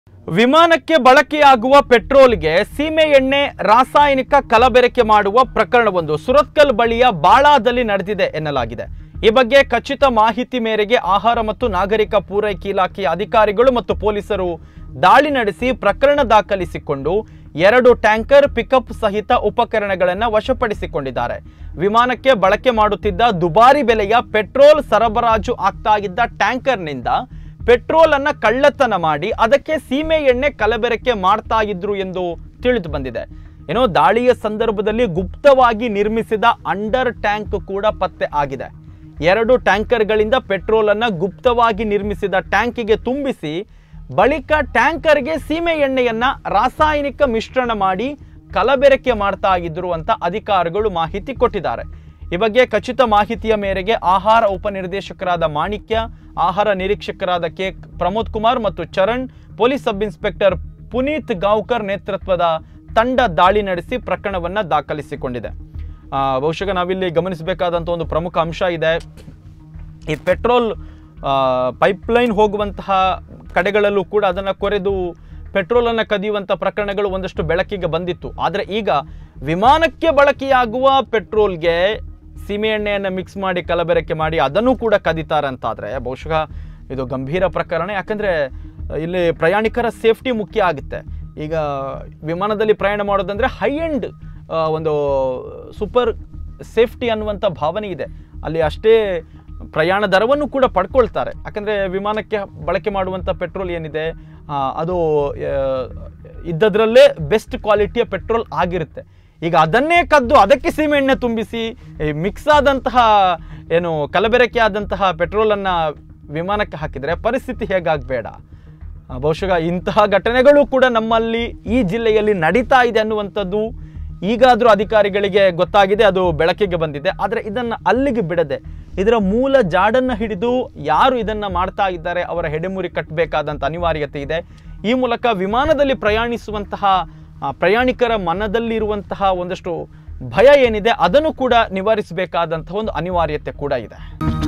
ವಿಮಾನಕ್ಕೆ ಬಳಕೆಯಾಗುವ ಪೆಟ್ರೋಲ್ಗೆ ಸೀಮೆ ಎಣ್ಣೆ ರಾಸಾಯನಿಕ ಕಲಬೆರಕೆ ಮಾಡುವ ಪ್ರಕರಣವೊಂದು ಸುರತ್ಕಲ್ ಬಳಿಯ ಬಾಳಾದಲ್ಲಿ ನಡೆದಿದೆ ಎನ್ನಲಾಗಿದೆ ಈ ಬಗ್ಗೆ ಖಚಿತ ಮಾಹಿತಿ ಮೇರೆಗೆ ಆಹಾರ ಮತ್ತು ನಾಗರಿಕ ಪೂರೈಕೆ ಇಲಾಖೆಯ ಅಧಿಕಾರಿಗಳು ಮತ್ತು ಪೊಲೀಸರು ದಾಳಿ ನಡೆಸಿ ಪ್ರಕರಣ ದಾಖಲಿಸಿಕೊಂಡು ಎರಡು ಟ್ಯಾಂಕರ್ ಪಿಕಪ್ ಸಹಿತ ಉಪಕರಣಗಳನ್ನು ವಶಪಡಿಸಿಕೊಂಡಿದ್ದಾರೆ ವಿಮಾನಕ್ಕೆ ಬಳಕೆ ಮಾಡುತ್ತಿದ್ದ ದುಬಾರಿ ಬೆಲೆಯ ಪೆಟ್ರೋಲ್ ಸರಬರಾಜು ಆಗ್ತಾ ಇದ್ದ ಟ್ಯಾಂಕರ್ನಿಂದ ಪೆಟ್ರೋಲ್ ಅನ್ನ ಕಳ್ಳತನ ಮಾಡಿ ಅದಕ್ಕೆ ಸೀಮೆ ಎಣ್ಣೆ ಕಲಬೆರಕೆ ಮಾಡ್ತಾ ಇದ್ರು ಎಂದು ತಿಳಿದು ಬಂದಿದೆ ಏನೋ ದಾಳಿಯ ಸಂದರ್ಭದಲ್ಲಿ ಗುಪ್ತವಾಗಿ ನಿರ್ಮಿಸಿದ ಅಂಡರ್ ಟ್ಯಾಂಕ್ ಕೂಡ ಪತ್ತೆ ಆಗಿದೆ ಎರಡು ಟ್ಯಾಂಕರ್ಗಳಿಂದ ಪೆಟ್ರೋಲ್ ಅನ್ನ ಗುಪ್ತವಾಗಿ ನಿರ್ಮಿಸಿದ ಟ್ಯಾಂಕಿಗೆ ತುಂಬಿಸಿ ಬಳಿಕ ಟ್ಯಾಂಕರ್ಗೆ ಸೀಮೆ ಎಣ್ಣೆಯನ್ನ ರಾಸಾಯನಿಕ ಮಿಶ್ರಣ ಮಾಡಿ ಕಲಬೆರಕೆ ಮಾಡ್ತಾ ಇದ್ರು ಅಂತ ಅಧಿಕಾರಿಗಳು ಮಾಹಿತಿ ಕೊಟ್ಟಿದ್ದಾರೆ ಈ ಬಗ್ಗೆ ಖಚಿತ ಮಾಹಿತಿಯ ಮೇರೆಗೆ ಆಹಾರ ಉಪನಿರ್ದೇಶಕರಾದ ಮಾಣಿಕ್ಯ ಆಹಾರ ನಿರೀಕ್ಷಕರಾದ ಕೆ ಪ್ರಮೋದ್ ಕುಮಾರ್ ಮತ್ತು Charan police sub inspector Puneet Gavkar ನೇತೃತ್ವದ ತಂಡ ದಾಳಿ ನಡೆಸಿ ಪ್ರಕರಣವನ್ನ ದಾಖಲಿಸಿಕೊಂಡಿದೆ ಆ, ಬಹುಶಃ ನಾವಿಲ್ಲಿ ಗಮನಿಸಬೇಕಾದಂಥ ಒಂದು ಪ್ರಮುಖ ಅಂಶ ಇದೆ ಈ ಪೆಟ್ರೋಲ್ ಪೈಪ್ಲೈನ್ ಹೋಗುವಂತಹ ಕಡೆಗಳಲ್ಲೂ ಕೂಡ ಅದನ್ನು ಕೊರೆದು ಪೆಟ್ರೋಲನ್ನು ಕದಿಯುವಂಥ ಪ್ರಕರಣಗಳು ಒಂದಷ್ಟು ಬೆಳಕಿಗೆ ಬಂದಿತ್ತು ಆದರೆ ಈಗ ವಿಮಾನಕ್ಕೆ ಬಳಕೆಯಾಗುವ ಪೆಟ್ರೋಲ್ಗೆ ಸೀಮೆ ಎಣ್ಣೆಯನ್ನು ಮಿಕ್ಸ್ ಮಾಡಿ ಕಲಬೆರಕೆ ಮಾಡಿ ಅದನ್ನು ಕೂಡ ಕದೀತಾರಂತಾದರೆ ಬಹುಶಃ ಇದು ಗಂಭೀರ ಪ್ರಕರಣ ಯಾಕಂದರೆ ಇಲ್ಲಿ ಪ್ರಯಾಣಿಕರ ಸೇಫ್ಟಿ ಮುಖ್ಯ ಆಗುತ್ತೆ ಈಗ ವಿಮಾನದಲ್ಲಿ ಪ್ರಯಾಣ ಮಾಡೋದಂದರೆ ಹೈ ಎಂಡ್ ಒಂದು ಸೂಪರ್ ಸೇಫ್ಟಿ ಅನ್ನುವಂಥ ಭಾವನೆ ಇದೆ ಅಲ್ಲಿ ಅಷ್ಟೇ ಪ್ರಯಾಣ ದರವನ್ನು ಕೂಡ ಪಡ್ಕೊಳ್ತಾರೆ ಯಾಕಂದರೆ ವಿಮಾನಕ್ಕೆ ಬಳಕೆ ಮಾಡುವಂಥ ಪೆಟ್ರೋಲ್ ಏನಿದೆ ಆ, ಅದು ಆ, ಇದ್ದದ್ರಲ್ಲೇ ಬೆಸ್ಟ್ ಕ್ವಾಲಿಟಿಯ ಪೆಟ್ರೋಲ್ ಆಗಿರುತ್ತೆ ಈಗ ಅದನ್ನೇ ಕದ್ದು ಅದಕ್ಕೆ ಸೀಮೆಎಣ್ಣೆ ತುಂಬಿಸಿ ಮಿಕ್ಸ್ ಆದಂತಹ ಏನು ಕಲಬೆರಕೆ ಆದಂತಹ ಪೆಟ್ರೋಲನ್ನು ವಿಮಾನಕ್ಕೆ ಹಾಕಿದರೆ ಪರಿಸ್ಥಿತಿ ಹೇಗಾಗಬೇಡ ಆ, ಬಹುಶಃ ಇಂತಹ ಘಟನೆಗಳು ಕೂಡ ನಮ್ಮಲ್ಲಿ ಈ ಜಿಲ್ಲೆಯಲ್ಲಿ ನಡೀತಾ ಇದೆ ಅನ್ನುವಂಥದ್ದು ಈಗಾದರೂ ಅಧಿಕಾರಿಗಳಿಗೆ ಗೊತ್ತಾಗಿದೆ ಅದು ಬೆಳಕಿಗೆ ಬಂದಿದೆ ಆದರೆ ಇದನ್ನು ಅಲ್ಲಿಗೆ ಬಿಡದೆ ಇದರ ಮೂಲ ಜಾಡನ್ನು ಹಿಡಿದು ಯಾರು ಇದನ್ನು ಮಾಡ್ತಾ ಇದ್ದಾರೆ ಅವರ ಹೆಡೆಮುರಿ ಕಟ್ಟಬೇಕಾದಂಥ ಅನಿವಾರ್ಯತೆ ಇದೆ ಈ ಮೂಲಕ ವಿಮಾನದಲ್ಲಿ ಪ್ರಯಾಣಿಸುವಂತಹ ಆ, ಪ್ರಯಾಣಿಕರ ಮನದಲ್ಲಿರುವಂತಹ ಒಂದಷ್ಟು ಭಯ ಏನಿದೆ ಅದನ್ನು ಕೂಡ ನಿವಾರಿಸಬೇಕಾದಂತಹ ಒಂದು ಅನಿವಾರ್ಯತೆ ಕೂಡ ಇದೆ